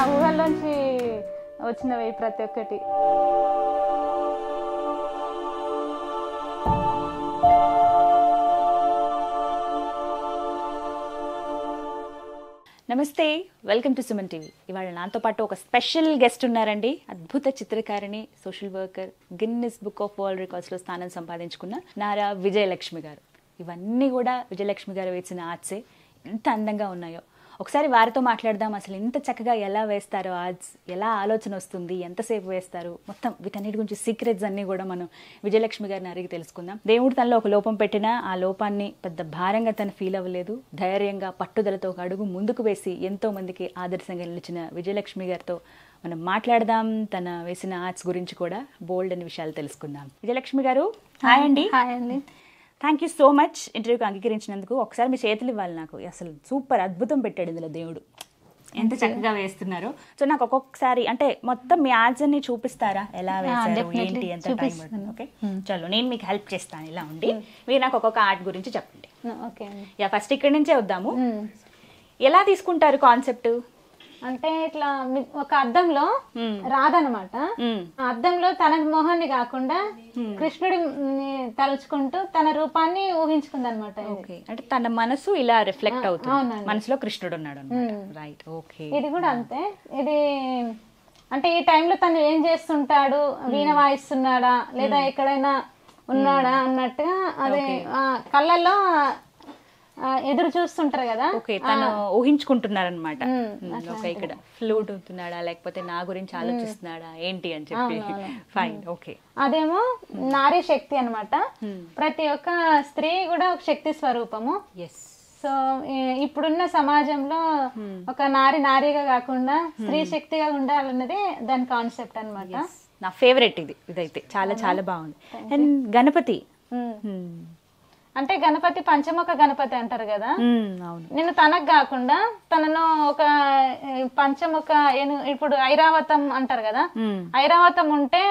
ఊహల్లోంచి వచ్చినవి ప్రతి ఒక్కటి నమస్తే వెల్కమ్ టు సుమన్ టీవీ ఇవాళ నాతో పాటు ఒక స్పెషల్ గెస్ట్ ఉన్నారండి అద్భుత చిత్రకారిణి social worker Guinness book of world రికార్డ్స్లో స్థానం సంపాదించుకున్న నారా విజయలక్ష్మి గారు ఇవన్నీ కూడా విజయలక్ష్మి గారు వేసిన ఆర్ట్సే ఎంత అందంగా ఉన్నాయో ఒకసారి వారితో మాట్లాడదాం అసలు ఇంత చక్కగా ఎలా వేస్తారో ఆర్ట్స్ ఎలా ఆలోచన వస్తుంది ఎంతసేపు వేస్తారు మొత్తం వీటన్నిటి గురించి సీక్రెట్స్ అన్నీ కూడా మనం విజయలక్ష్మి గారిని అడిగి తెలుసుకుందాం దేవుడు తనలో ఒక లోపం పెట్టినా ఆ లోపాన్ని పెద్ద భారంగా తను ఫీల్ అవ్వలేదు ధైర్యంగా పట్టుదలతో ఒక అడుగు ముందుకు వేసి ఎంతో మందికి ఆదర్శంగా నిలిచిన విజయలక్ష్మి గారితో మనం మాట్లాడదాం తన వేసిన ఆర్ట్స్ గురించి కూడా బోల్డ్ అనే విషయాలు తెలుసుకుందాం విజయలక్ష్మి గారు హాయ్ అండి హాయ్ అండి థ్యాంక్ యూ సో మచ్ ఇంటర్వ్యూకి అంగీకరించినందుకు ఒకసారి మీ చేతులు ఇవ్వాలి నాకు అసలు సూపర్ అద్భుతం పెట్టాడు ఇందులో దేవుడు ఎంత చక్కగా వేస్తున్నారు సో నాకు ఒక్కొక్కసారి అంటే మొత్తం మీ ఆర్ట్స్ అన్ని చూపిస్తారా ఎలా వేశారు definitely. ఏంటి ఎంత టైం చూపిస్తాను. పడుతుంది ఓకే చలో నేను మీకు హెల్ప్ చేస్తాను ఇలా ఉండి మీరు నాకు ఒక్కొక్క ఆర్ట్ గురించి చెప్పండి ఓకే అండి యా ఫస్ట్ ఇక్కడి నుంచే వద్దాము మ్మ్. ఎలా తీసుకుంటారు కాన్సెప్ట్ అంటే ఇట్లా మీ- ఒక అద్దంలో రాదనమాట ఆ అద్దంలో తన మొహాన్ని కాకుండా కృష్ణుడి తలుచుకుంటూ తన రూపాన్ని ఊహించుకుందనమాట ఇది ఓకే అంటే తన మనసు ఇలా రిఫ్లెక్ట్ అవుతుంది అవునండి. మనసులో కృష్ణుడు ఉన్నాడు రైట్ ఓకే ఇది కూడా అంతే ఇది అంటే ఈ టైంలో తను ఏం చేస్తుంటాడు వీణ వాయిస్తున్నాడా లేదా ఎక్కడైనా ఉన్నాడా అన్నట్టుగా అదే ఆ, కళ్ళల్లో ఆ, ఎదురు చూస్తుంటారు కదా ఓకే తను ఊహించుకుంటున్నారనమాట మ్మ్, ఓకే ఇక్కడ ఫ్లూట్ అవుతున్నాడా లేకపోతే నా గురించి ఆలోచిస్తున్నాడా ఏంటి అని చెప్పి ఫైన్ ఓకే అదేమో నారీ శక్తి అన్నమాట ప్రతి ఒక్క స్త్రీ కూడా ఒక శక్తి స్వరూపము ఎస్ సో ఈ- ఇప్పుడున్న సమాజంలో ఒక నారి నారీగా కాకుండా స్త్రీ శక్తిగా ఉండాలన్నది దాని కాన్సెప్ట్ అన్నమాట నా ఫేవరెట్ ఇది ఇదైతే చాలా చాలా బాగుంది అండ్ గణపతి ఉమ్. Hmm. అంటే గణపతి పంచముఖ గణపతి అంటారు కదా Hmm, అవును నేను తనకు కాకుండా తనను ఒక ఏ, పంచముఖ ఏను- ఇప్పుడు ఐరావతం అంటారు కదా Hmm. ఐరావతం ఉంటే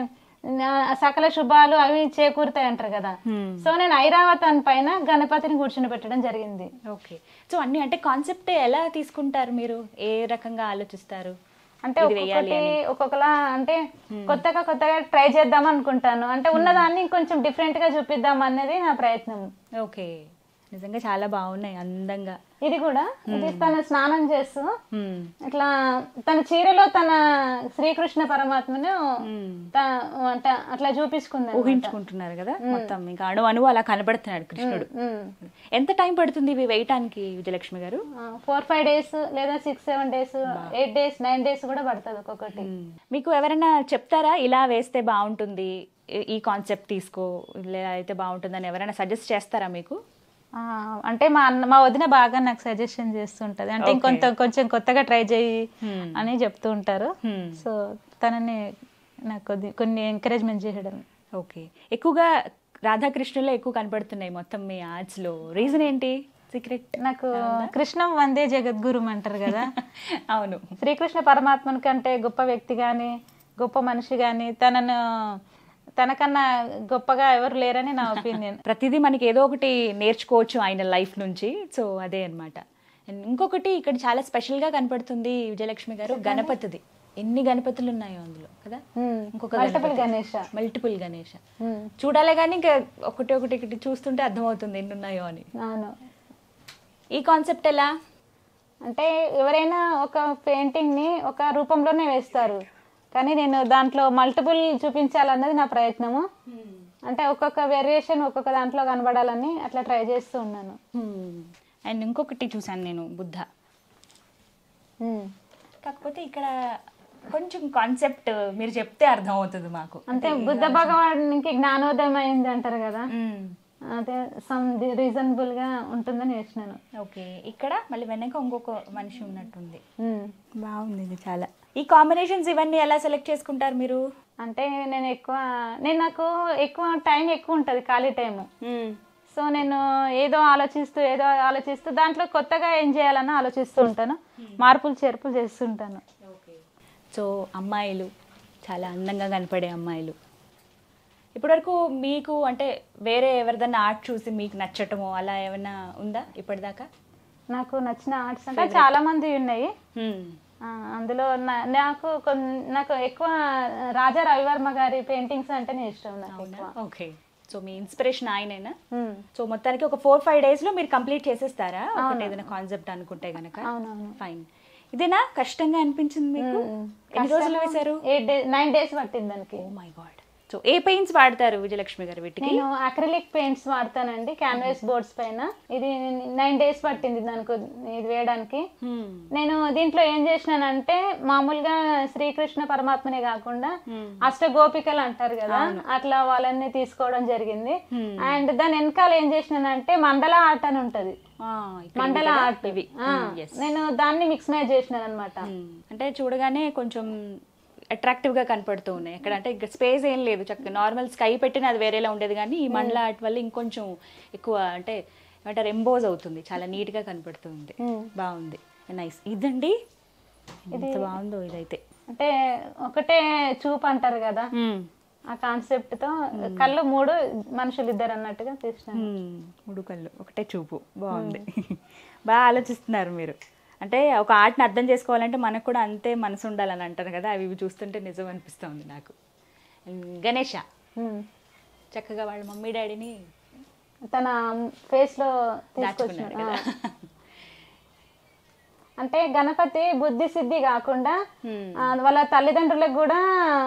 ఆ, సకల శుభాలు అవి చేకూరుతాయి అంటారు కదా Hmm. సో నేను ఐరావతం పైన గణపతిని కూర్చుని పెట్టడం జరిగింది ఓకే సో అన్ని అంటే కాన్సెప్ట్ ఎలా తీసుకుంటారు మీరు ఏ రకంగా ఆలోచిస్తారు అంటే ఇది వేయాలి ఒక్కొక్కటి ఒక్కొక్కలా అంటే కొత్తగా కొత్తగా ట్రై చేద్దాం అనుకుంటాను అంటే ఉన్నదాన్ని కొంచెం డిఫరెంట్ గా చూపిద్దాం అన్నది నా ప్రయత్నం ఓకే నిజంగా చాలా బాగున్నాయి అందంగా ఇది కూడా ఇది తను స్నానం చేస్తూ Hmm. ఇట్లా తన చీరలో తన శ్రీకృష్ణ పరమాత్మను త- అంటే అట్లా చూపించుకుంది ఊహించుకుంటున్నారు కదా మొత్తం ఇంకా అణు అణువు అలా కనబడుతున్నాడు కృష్ణుడు ఎంత టైం పడుతుంది ఇవి వేయటానికి Vijayalakshmi garu four five days లేదా six seven days eight days nine days కూడా పడుతుంది ఒక్కొక్కటి మీకు ఎవరైనా చెప్తారా ఇలా వేస్తే బాగుంటుంది ఈ- ఈ కాన్సెప్ట్ తీసుకో ఇలా అయితే బాగుంటుందని ఎవరైనా సజెస్ట్ చేస్తారా మీకు ఆ, అంటే మా అన్న మా వదిన బాగా నాకు సజెషన్ చేస్తుంటది అంటే ఇంకొంత కొంచెం కొత్తగా ట్రై చేయి అని చెప్తూ ఉంటారు సో తనని నాకు కొద్ది కొన్ని ఎంకరేజ్మెంట్ చేయడం ఓకే ఎక్కువగా రాధాకృష్ణులో ఎక్కువ కనపడుతున్నాయి మొత్తం మీ ఆర్ట్స్ లో రీజన్ ఏంటి సీక్రెట్ నాకు కృష్ణం వందే జగద్గురు అంటారు కదా అవును శ్రీకృష్ణ పరమాత్మని కంటే గొప్ప వ్యక్తి కానీ గొప్ప మనిషి కానీ తనను తనకన్నా గొప్పగా ఎవరు లేరని నా ఒపీనియన్ ప్రతిదీ మనకి ఏదో ఒకటి నేర్చుకోవచ్చు ఆయన లైఫ్ నుంచి సో అదే అన్నమాట అండ్ ఇంకొకటి ఇక్కడ చాలా స్పెషల్ గా కనపడుతుంది విజయలక్ష్మి గారు గణపతిది ఎన్ని గణపతులు ఉన్నాయో అందులో కదా ఇంకొక మల్టిపుల్ గణేష మల్టిపుల్ గణేష చూడాలే కానీ ఇంకా ఒకటి ఒకటి ఒకటి చూస్తుంటే అర్థమవుతుంది ఎన్ని ఉన్నాయో అని అవును ఈ కాన్సెప్ట్ ఎలా అంటే ఎవరైనా ఒక పెయింటింగ్ ని ఒక రూపంలోనే వేస్తారు కానీ నేను దాంట్లో మల్టిపుల్ చూపించాలన్నది నా ప్రయత్నము అంటే ఒక్కొక్క వేరియేషన్ ఒక్కొక్క దాంట్లో కనబడాలని అట్లా ట్రై చేస్తూ ఉన్నాను అండ్ ఇంకొకటి చూసాను నేను బుద్ధ ఉమ్. కాకపోతే ఇక్కడ కొంచెం కాన్సెప్ట్ మీరు చెప్తే అర్థమవుతుంది మాకు అంటే బుద్ధ భగవానికి జ్ఞానోదయం అయింది అంటారు కదా అదే సమ్ రీజనబుల్ గా ఉంటుందని వేసినాను ఓకే ఇక్కడ మళ్ళీ వెనక ఇంకొక మనిషి ఉన్నట్టుంది ఉమ్. బాగుంది ఇది చాలా ఈ కాంబినేషన్స్ ఇవన్నీ ఎలా సెలెక్ట్ చేసుకుంటారు మీరు అంటే నేను ఎక్కువ నేను నాకు ఎక్కువ టైం ఎక్కువ ఉంటుంది ఖాళీ టైము సో నేను ఏదో ఆలోచిస్తూ ఏదో ఆలోచిస్తూ దాంట్లో కొత్తగా ఏం చేయాలని ఆలోచిస్తూ ఉంటాను మార్పులు చేర్పులు చేస్తుంటాను సో అమ్మాయిలు చాలా అందంగా కనపడే అమ్మాయిలు ఇప్పటివరకు మీకు అంటే వేరే ఎవరిదన్నా ఆర్ట్ చూసి మీకు నచ్చటమో అలా ఏమైనా ఉందా ఇప్పటిదాకా నాకు నచ్చిన ఆర్ట్స్ అంటే చాలా మంది ఉన్నాయి ఆ, అందులో నా- నాకు కొన్- నాకు ఎక్కువ రాజా రవివర్మ గారి పెయింటింగ్స్ అంటేనే ఇష్టం నాకు ఎక్కువ ఓకే సో మీ ఇన్స్పిరేషన్ ఆయనేనా ఉమ్. సో మొత్తానికి ఒక ఫోర్ ఫైవ్ డేస్ లో మీరు కంప్లీట్ చేసేస్తారా ఒకటి ఏదైనా కాన్సెప్ట్ అనుకుంటే గనక అవునవును ఫైన్ ఇదేనా కష్టంగా అనిపించింది మీకు ఎన్ని రోజులు వేశారు ఎయిట్ డేస్ నైన్ డేస్ పట్టింది దానికి ఓ మై గాడ్ సో ఏ పెయింట్స్ వాడతారు విజయలక్ష్మి గారు వీటికి నేను అక్రిలిక్ పెయింట్స్ వాడతానండి క్యాన్వాస్ బోర్డ్స్ పైన ఇది నైన్ డేస్ పట్టింది దానికి ఇది వేయడానికి Hmm. నేను దీంట్లో ఏం చేసినానంటే మామూలుగా శ్రీకృష్ణ పరమాత్మనే కాకుండా అష్ట గోపికలు అంటారు కదా అట్లా వాళ్ళని తీసుకోవడం జరిగింది అండ్ దాని వెనకాల ఏం చేసినానంటే మండల ఆర్ట్ అని ఉంటది ఆ, ఇక్కడ మండల ఇవి కదా? ఆర్ట్ ఇవి ఆ, Hmm, yes. నేను దాన్ని మిక్స్ మ్యాచ్ చేసినాను అనమాట Hmm. అంటే చూడగానే కొంచెం అట్రాక్టివ్ గా కనపడుతూ ఉన్నాయి ఎక్కడ అంటే ఇక్కడ స్పేస్ ఏం లేదు చక్కగా నార్మల్ స్కై పెట్టిన అది వేరేలా ఉండేది కానీ ఈ మండల ఆర్ట్ వల్ల ఇంకొంచెం ఎక్కువ అంటే ఏమంటారు ఎంబోజ్ అవుతుంది చాలా నీట్ గా కనపడుతుంది బాగుంది నైస్ ఇదండి ఎంత బాగుందో ఇదైతే అంటే ఒకటే చూపు అంటారు కదా ఆ కాన్సెప్ట్ తో కళ్ళు మూడు మనుషులు ఇద్దరు అన్నట్టుగా తీసినాను Hmm. మూడు కళ్ళు ఒకటే చూపు బాగుంది బాగా ఆలోచిస్తున్నారు మీరు అంటే ఒక ఆర్ట్ని అర్థం చేసుకోవాలంటే మనకు కూడా అంతే మనసు ఉండాలని అంటారు కదా అవి ఇవి చూస్తుంటే నిజం అనిపిస్తుంది నాకు And గణేష ఉమ్. చక్కగా వాళ్ళ మమ్మీ డాడీని తన ఫేస్ లో దాచుకున్నాడు తీసుకొచ్చిన కదా అంటే గణపతి బుద్ధి సిద్ధి కాకుండా Hmm. ఆ, వాళ్ళ తల్లిదండ్రులకు కూడా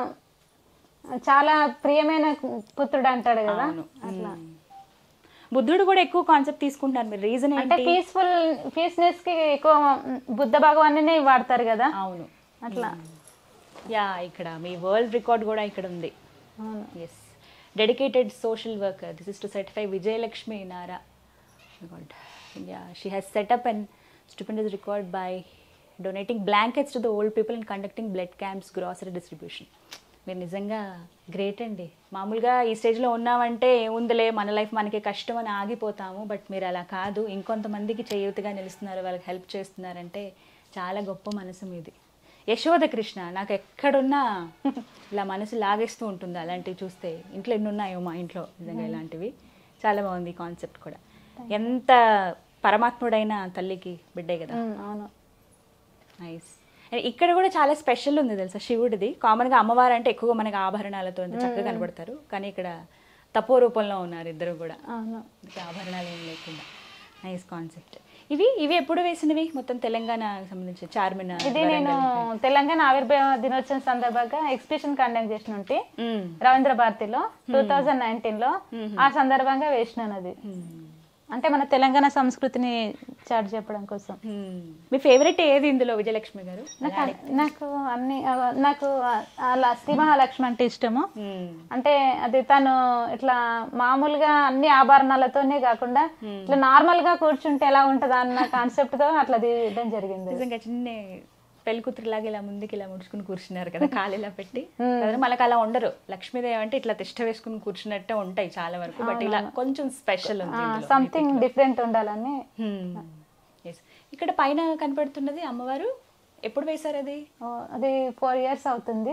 చాలా ప్రియమైన పుత్రుడు అంటాడు కదా అవును Hmm. బుద్ధుడు కూడా ఎక్కువ కాన్సెప్ట్ తీసుకుంటారు మీరు రీజన్ అంటే ఏంటి పీస్ఫుల్ పీస్నెస్ కి ఎక్కువ బుద్ధ భగవాన్ని వాడతారు కదా అవును అట్లా యా ఇక్కడ మీ వరల్డ్ రికార్డ్ కూడా ఇక్కడ ఉంది అవును yes dedicated social worker this is to certify Vijayalakshmi Nara God. Yeah, she has set up an stupendous record by donating blankets to the old people and conducting blood camps, grocery distribution. మీరు నిజంగా great అండి మామూలుగా ఈ స్టేజ్లో ఉన్నామంటే ఏముందిలే మన life మనకి కష్టం అని ఆగిపోతాము బట్ మీరు అలా కాదు ఇంకొంతమందికి చేయూతగా నిలుస్తున్నారు వాళ్ళకి హెల్ప్ చేస్తున్నారంటే చాలా గొప్ప మనసు మీది యశోద కృష్ణ నాకు ఎక్కడున్నా ఇలా మనసు లాగేస్తూ ఉంటుంది అలాంటివి చూస్తే ఇంట్లో ఎన్ని ఉన్నాయో మా ఇంట్లో నిజంగా ఇలాంటివి చాలా బాగుంది ఈ కాన్సెప్ట్ కూడా ఎంత పరమాత్ముడైన తల్లికి బిడ్డే కదా ఉమ్, అవును నైస్ ఇక్కడ కూడా చాలా స్పెషల్ ఉంది తెలుసా శివుడిది కామన్గా అమ్మవారు అంటే ఎక్కువగా మనకి ఆభరణాలతో ఎంత చక్కగా కనబడతారు కానీ ఇక్కడ తపో రూపంలో ఉన్నారు ఇద్దరు కూడా అవును ఇంకా ఆభరణాలు ఏం లేకుండా నైస్ కాన్సెప్ట్ ఇవి ఇవి ఎప్పుడు వేసినవి మొత్తం తెలంగాణ సంబంధించి చార్మినార్ ఇది నేను తెలంగాణ ఆవిర్భావ దినోత్సవం సందర్భంగా ఎగ్జిబిషన్ కండక్ట్ చేసిన ఉంటే మ్మ్. రవీంద్ర భారతిలో టూ థౌజండ్ నైన్టీన్ లో ఆ సందర్భంగా వేసినాను అది అంటే మన తెలంగాణ సంస్కృతిని చాటి చెప్పడం కోసం మ్మ్. మీ ఫేవరెట్ ఏది ఇందులో విజయలక్ష్మి గారు నాకు అన్- నాకు అన్ని ఆ, నాకు ఆ- అలా శ్రీ మహాలక్ష్మి అంటే ఇష్టము మ్మ్. అంటే అది తను ఇట్లా మామూలుగా అన్ని ఆభరణాలతోనే కాకుండా ఇట్లా నార్మల్ గా కూర్చుంటే ఎలా ఉంటదా అన్న కాన్సెప్ట్ తో అట్లా తీయడం జరిగింది నిజంగా చిన్న పెళ్లి కూతురులాగా ఇలా ముందుకు ఇలా ముడుచుకుని కూర్చున్నారు కదా కాలు ఇలా పెట్టి అదే మనకు అలా ఉండరు లక్ష్మీదేవి అంటే ఇట్లా తిష్ట వేసుకుని కూర్చున్నట్టే ఉంటాయి చాలా వరకు బట్ ఇలా కొంచెం స్పెషల్ ఉంది ఇందులో. సంథింగ్ డిఫరెంట్ ఉండాలని Hmm. Yes. ఇక్కడ పైన కనపడుతున్నది అమ్మవారు ఎప్పుడు వేశారు అది ఓ, అది ఫోర్ ఇయర్స్ అవుతుంది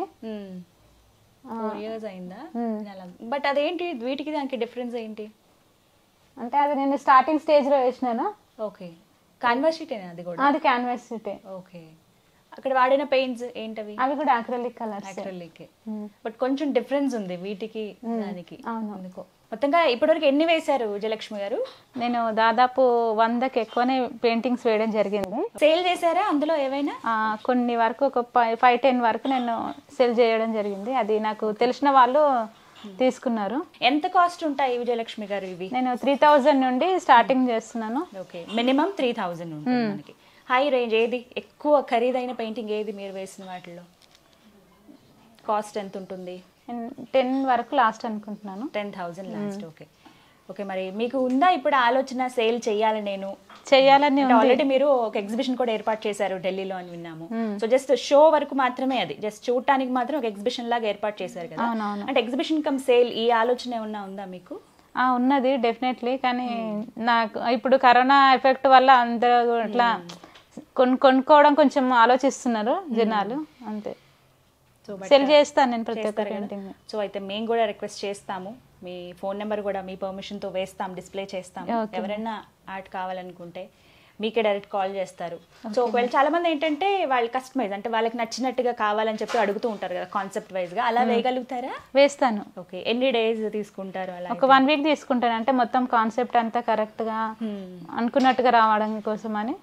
ఫోర్ ఇయర్స్ అయిందా బట్ అదేంటి వీటికి దానికి డిఫరెన్స్ ఏంటి అంటే అది నేను స్టార్టింగ్ స్టేజ్ లో వేసినాను ఓకే కాన్వర్స్ షీటేనా అది కూడా అది క్యాన్వాస్ షీటే ఓకే అక్కడ వాడిన పెయింట్స్ ఏంటవి అవి కూడా అక్రలిక్ కలర్స్ యాక్చువల్లీకి బట్ కొంచెం డిఫరెన్స్ ఉంది వీటికి దానికి అవును. ఎందుకో మొత్తంగా ఇప్పటివరకు ఎన్ని వేశారు విజయలక్ష్మి గారు నేను దాదాపు వందకి ఎక్కువనే పెయింటింగ్స్ వేయడం జరిగింది సేల్ చేశారా అందులో ఏవైనా ఆ, కొన్ని వరకు ఒక ఫైవ్ టెన్ వరకు నేను సెల్ చేయడం జరిగింది అది నాకు తెలిసిన వాళ్ళు తీసుకున్నారు ఎంత కాస్ట్ ఉంటాయి విజయలక్ష్మి గారు ఇవి నేను త్రీ థౌజండ్ నుండి స్టార్టింగ్ చేస్తున్నాను ఓకే మినిమం త్రీ థౌజండ్ ఉంటుంది మనకి హై రేంజ్ ఏది ఎక్కువ ఖరీదైన పెయింటింగ్ ఏది మీరు వేసిన వాటిలో కాస్ట్ ఎంత ఉంటుంది టెన్ వరకు లాస్ట్ అనుకుంటున్నాను ten thousand last okay okay మరి మీకు ఉందా ఇప్పుడు ఆలోచన సేల్ చేయాలి నేను చేయాలని ఉంది ఆల్రెడీ మీరు ఒక ఎగ్జిబిషన్ కూడా ఏర్పాటు చేశారు ఢిల్లీలో అని విన్నాము సో జస్ట్ షో వరకు మాత్రమే అది జస్ట్ చూడటానికి మాత్రం ఒక ఎగ్జిబిషన్ లాగా ఏర్పాటు చేశారు కదా అవునవును. అంటే ఎగ్జిబిషన్ కమ్ సేల్ ఈ ఆలోచన ఏమన్నా ఉందా మీకు ఆ, ఉన్నది డెఫినెట్లీ కానీ నాకు ఇప్పుడు కరోనా ఎఫెక్ట్ వల్ల అందరూ ఇట్లా కొను కొనుక్కోవడం కొంచెం ఆలోచిస్తున్నారు జనాలు అంతే సో సెల్ చేస్తాను నేను ప్రతి ఒక్క చేస్తారు కదా పెయింటింగ్ సో అయితే మేము కూడా రిక్వెస్ట్ చేస్తాము మీ ఫోన్ నెంబర్ కూడా మీ పర్మిషన్ తో వేస్తాం డిస్ప్లే చేస్తాం ఎవరైనా ఆర్ట్ కావాలనుకుంటే మీకే డైరెక్ట్ కాల్ చేస్తారు సో ఒకవేళ చాలా మంది ఏంటంటే వాళ్ళు కస్టమైజ్ అంటే వాళ్ళకి నచ్చినట్టుగా కావాలని చెప్పి అడుగుతూ ఉంటారు కదా కాన్సెప్ట్ వైజ్ గా అలా వేయగలుగుతారా వేస్తాను ఓకే ఎన్ని డేస్ తీసుకుంటారు అలా ఒక వన్ వీక్ తీసుకుంటాను అంటే మొత్తం కాన్సెప్ట్ అంతా కరెక్ట్గా అనుకున్నట్టుగా రావడం కోసం అని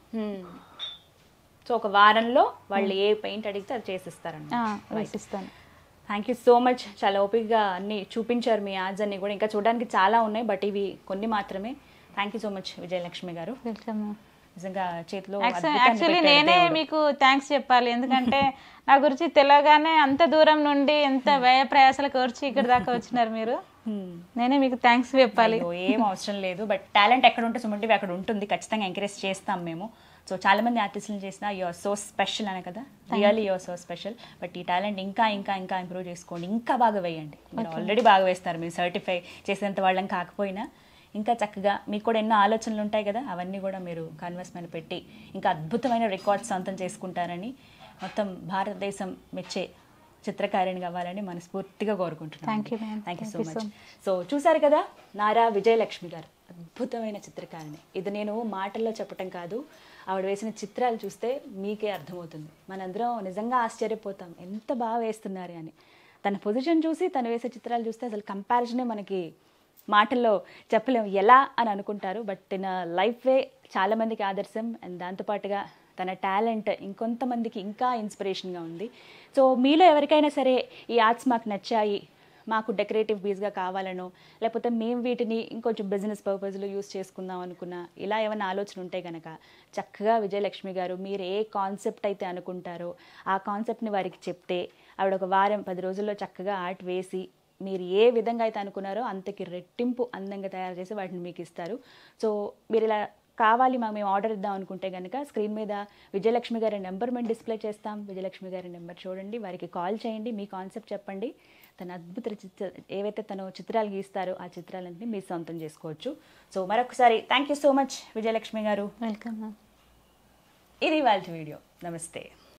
సో ఒక వారంలో వాళ్ళు ఏ పెయింట్ అడిగితే అది చేసిస్తారండి ఆ, వేసిస్తాను థ్యాంక్ యూ సో మచ్ చాలా ఓపిక్గా అన్ని చూపించారు మీ యాడ్స్ అన్ని కూడా ఇంకా చూడడానికి చాలా ఉన్నాయి బట్ ఇవి కొన్ని మాత్రమే thank you so much Vijayalakshmi garu welcome నిజంగా చేతిలో యాక్చువల్లీ అద్భుతాన్ని పెట్టారు నేనే దేవుడు. మీకు థ్యాంక్స్ చెప్పాలి ఎందుకంటే నా గురించి తెలియగానే అంత దూరం నుండి ఎంత వ్యయ ప్రయాసాలకు వచ్చి ఇక్కడ దాకా వచ్చినారు మీరు Hmm. నేనే మీకు థ్యాంక్స్ చెప్పాలి అయ్యో, ఏం అవసరం లేదు బట్ టాలెంట్ ఎక్కడ ఉంటే సుమంటివి అక్కడ ఉంటుంది ఖచ్చితంగా ఎంకరేజ్ చేస్తాం మేము సో చాలా మంది ఆర్టిస్టులు చేసిన యువర్ సో స్పెషల్ అనే కదా really your so special but ఈ టాలెంట్ ఇంకా ఇంకా ఇంకా ఇంప్రూవ్ చేసుకోండి ఇంకా బాగా వేయండి మీరు ఆల్రెడీ బాగా వేస్తారు మీరు సర్టిఫై చేసేంత వాళ్ళని కాకపోయినా ఇంకా చక్కగా మీకు కూడా ఎన్నో ఆలోచనలు ఉంటాయి కదా అవన్నీ కూడా మీరు కన్వర్స్ మీద పెట్టి ఇంకా అద్భుతమైన రికార్డ్స్ సొంతం చేసుకుంటారని మొత్తం భారతదేశం మెచ్చే చిత్రకారిణి కావాలని మనస్ఫూర్తిగా కోరుకుంటున్నాను Thank you, ma'am. Thank you so Thank you so much so చూసారు కదా నారా విజయలక్ష్మి గారు అద్భుతమైన చిత్రకారిణి ఇది నేను మాటల్లో చెప్పటం కాదు ఆవిడ వేసిన చిత్రాలు చూస్తే మీకే అర్థమవుతుంది మనందరం నిజంగా ఆశ్చర్యపోతాం ఎంత బాగా వేస్తున్నారు అని తన పొజిషన్ చూసి తను వేసే చిత్రాలు చూస్తే అసలు కంపారిజనే మనకి మాటల్లో చెప్పలేము ఎలా అని అనుకుంటారు బట్ తన లైఫ్ వే చాలామందికి ఆదర్శం అండ్ దాంతోపాటుగా తన టాలెంట్ ఇంకొంతమందికి ఇంకా ఇన్స్పిరేషన్గా ఉంది సో మీలో ఎవరికైనా సరే ఈ ఆర్ట్స్ మాకు నచ్చాయి మాకు డెకరేటివ్ పీస్గా కావాలనో లేకపోతే మేము వీటిని ఇంకొంచెం బిజినెస్ పర్పస్లో యూస్ చేసుకుందాం అనుకున్నా ఇలా ఏమైనా ఆలోచన ఉంటే కనుక చక్కగా విజయలక్ష్మి గారు మీరు ఏ కాన్సెప్ట్ అయితే అనుకుంటారో ఆ కాన్సెప్ట్ని వారికి చెప్తే ఆవిడ ఒక వారం పది రోజుల్లో చక్కగా ఆర్ట్ వేసి మీరు ఏ విధంగా అయితే అనుకున్నారో అంతకి రెట్టింపు అందంగా తయారు చేసి వాటిని మీకు ఇస్తారు సో మీరు ఇలా కావాలి మాకు మేము ఆర్డర్ ఇద్దాం అనుకుంటే కనుక స్క్రీన్ మీద విజయలక్ష్మి గారి నెంబర్ మేము డిస్ప్లే చేస్తాం విజయలక్ష్మి గారి నెంబర్ చూడండి వారికి కాల్ చేయండి మీ కాన్సెప్ట్ చెప్పండి తన అద్భుత చిత్ర ఏవైతే తను చిత్రాలు గీస్తారో ఆ చిత్రాలన్నీ మీరు సొంతం చేసుకోవచ్చు సో మరొకసారి thank you so much Vijayalakshmi garu welcome ఇది వాళ్ళ వీడియో నమస్తే